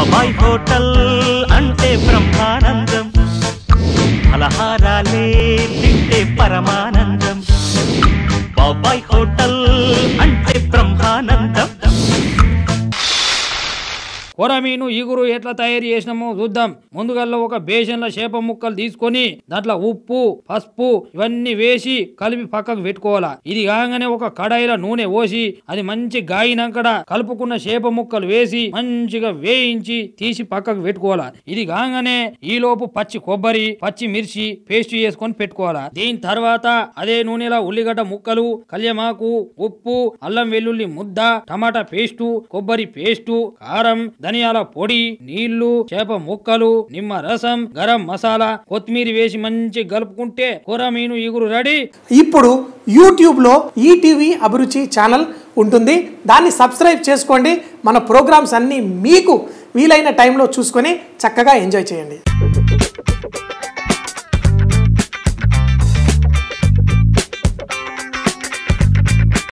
బాబాయ్ హోటల్ అంటే బ్రహ్మానందం ఫలహారాలే తింటే పరమానందం బాబాయ్ హోటల్ అంటే బ్రహ్మానందం కొరమీను ఈగురు ఎట్లా తయారు చేసినామో చూద్దాం ముందుగల్లా ఒక బేసన్ల చేప ముక్కలు తీసుకొని దాంట్లో ఉప్పు పసుపు ఇవన్నీ వేసి కలిపి పక్కకు పెట్టుకోవాలా ఇది కాగానే ఒక కడాయిలో నూనె పోసి అది మంచి గాయినాకడ కలుపుకున్న చేప ముక్కలు వేసి మంచిగా వేయించి తీసి పక్కకు పెట్టుకోవాలా ఇది కాగానే ఈ లోపు పచ్చి కొబ్బరి పచ్చి మిర్చి పేస్ట్ చేసుకొని పెట్టుకోవాలా దీని తర్వాత అదే నూనెలో ఉల్లిగడ్డ ముక్కలు కళ్యమాకు ఉప్పు అల్లం వెల్లుల్లి ముద్ద టమాటా పేస్టు కొబ్బరి పేస్టు కారం ధనియాల పొడి నీళ్లు చేప ముక్కలు నిమ్మ రసం గరం మసాలా కొత్తిమీర వేసి మంచి కలుపుకుంటే కూర మీను ఇగురు రెడీ ఇప్పుడు యూట్యూబ్లో ఈటీవీ అభిరుచి ఛానల్ ఉంటుంది దాన్ని సబ్స్క్రైబ్ చేసుకోండి మన ప్రోగ్రామ్స్ అన్నీ మీకు వీలైన టైంలో చూసుకొని చక్కగా ఎంజాయ్ చేయండి